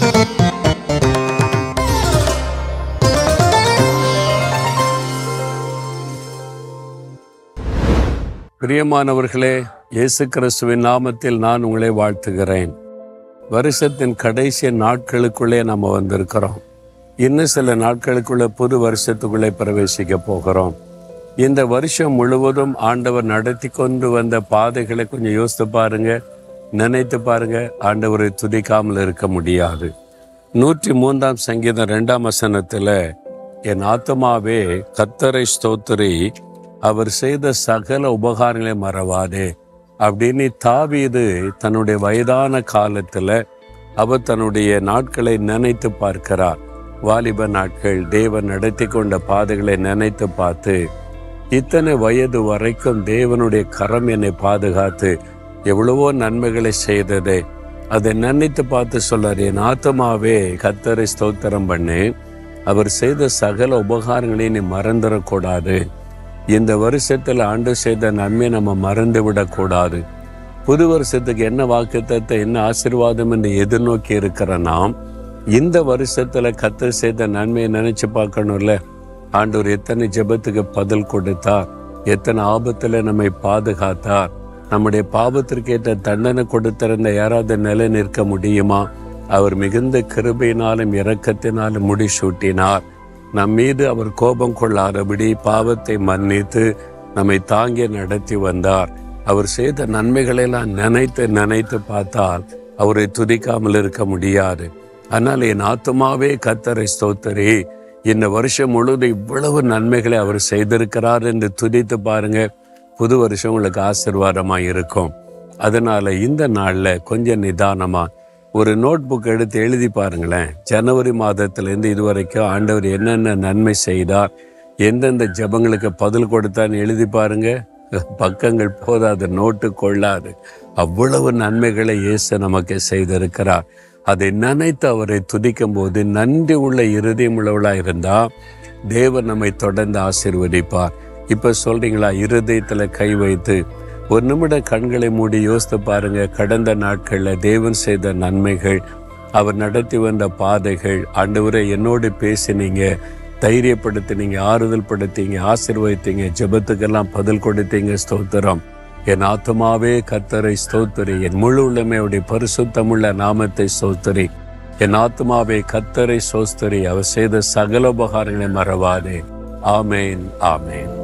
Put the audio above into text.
பிரியமானவர்களே இயேசு கிறிஸ்துவின் நாமத்தில் நான் உங்களை வாழ்த்துகிறேன் வருஷத்தின் கடைசி நாட்களுக்குள்ளே நம்ம வந்திருக்கிறோம் இன்னும் சில நாட்களுக்குள்ள புது வருஷத்துக்குள்ளே பிரவேசிக்க போகிறோம் இந்த வருஷம் முழுவதும் ஆண்டவர் நடத்தி கொண்டு வந்த பாதைகளை கொஞ்சம் யோசித்து பாருங்க நினைத்து பாருங்க ஆண்டவரை துதிக்காமல் இருக்க முடியாது நூற்றி மூன்றாம் சங்கீதம் ரெண்டாம் வசனத்துல என் ஆத்மாவே கத்தரை ஸ்தோத்திரி அவர் செய்த சகல உபகாரங்களை மறவாதே அப்படின்னு தாவீது தன்னுடைய வயதான காலத்துல அவர் தன்னுடைய நாட்களை நினைத்து பார்க்கிறார் வாலிப நாட்கள் தேவன் நடத்தி கொண்ட பாதைகளை நினைத்து பார்த்து இத்தனை வயது வரைக்கும் தேவனுடைய கரம் என்னை பாதுகாத்து எவ்வளவோ நன்மைகளை செய்ததே அதை நினைத்து பார்த்து சொல்லார் என் ஆத்மாவே கத்தரை ஸ்தோத்திரம் பண்ணு அவர் செய்த சகல உபகாரங்களை நீ மறந்துடக்கூடாது இந்த வருஷத்தில் ஆண்டு செய்த நன்மை நம்ம மறந்து விடக்கூடாது புது வருஷத்துக்கு என்ன வாக்குத்தத்தை என்ன ஆசீர்வாதம் என்று எதிர்நோக்கி இருக்கிற நாம் இந்த வருஷத்துல கத்தர் செய்த நன்மையை நினைச்சு பார்க்கணும்ல ஆண்டவர் எத்தனை ஜெபத்துக்கு பதில் கொடுத்தார் எத்தனை ஆபத்துல நம்மை பாதுகாத்தார் நம்முடைய பாவத்திற்கு ஏற்ற தண்டனை கொடுத்திருந்த யாராவது நிலை நிற்க முடியுமா அவர் மிகுந்த கிருபையினாலும் இரக்கத்தினாலும் முடிசூட்டினார் நம் மீது அவர் கோபம் கொள்ளாதபடி பாவத்தை மன்னித்து நம்மை தாங்கி நடத்தி வந்தார் அவர் செய்த நன்மைகளெல்லாம் நினைத்து நினைத்து பார்த்தால் அவரை துதிக்காமல் இருக்க முடியாது ஆனால் என் ஆத்மாவே கத்தரை ஸ்தோத்தரி இந்த வருஷம் முழுவதும் இவ்வளவு நன்மைகளை அவர் செய்திருக்கிறார் என்று துதித்து பாருங்க புது வருஷம் உங்களுக்கு ஆசிர்வாதமா இருக்கும் அதனால இந்த நாள்ல கொஞ்சம் நிதானமா ஒரு நோட் புக் எடுத்து எழுதி பாருங்களேன் ஜனவரி மாதத்திலேருந்து இதுவரைக்கும் ஆண்டவர் என்னென்ன நன்மை செய்தார் எந்தெந்த ஜெபங்களுக்கு பதில் கொடுத்தான்னு எழுதி பாருங்க பக்கங்கள் போதாது நோட்டு கொள்ளாது அவ்வளவு நன்மைகளை இயேசு நமக்கு செய்திருக்கிறார் அதை நினைத்து அவரை துதிக்கும் போது நன்றி உள்ள இருதயம் உள்ளவளா இருந்தா தேவன் நம்மை தொடர்ந்து ஆசீர்வதிப்பார் இப்ப சொல்றீங்களா இருதயத்துல கை வைத்து ஒரு நிமிட கண்களை மூடி யோசித்து பாருங்க கடந்த நாட்கள்ல தேவன் செய்த நன்மைகள் அவர் நடத்தி வந்த பாதைகள் ஆண்டவரை என்னோடு பேசினீங்க தைரியப்படுத்தினீங்க ஆறுதல் படுத்தீங்க ஆசீர்வதித்தீங்க ஜெபத்துக்கெல்லாம் பதில் கொடுத்தீங்க ஸ்தோத்திரம் என் ஆத்மாவே கத்தரை ஸ்தோத்திரி என் முழு உள்ளமையுடைய பரிசுத்தமுள்ள நாமத்தை ஸ்தோத்திரி என் ஆத்மாவே கத்தரை சோஸ்திரி அவர் செய்த சகல உபகாரங்களை மறவாதே ஆமேன் ஆமேன்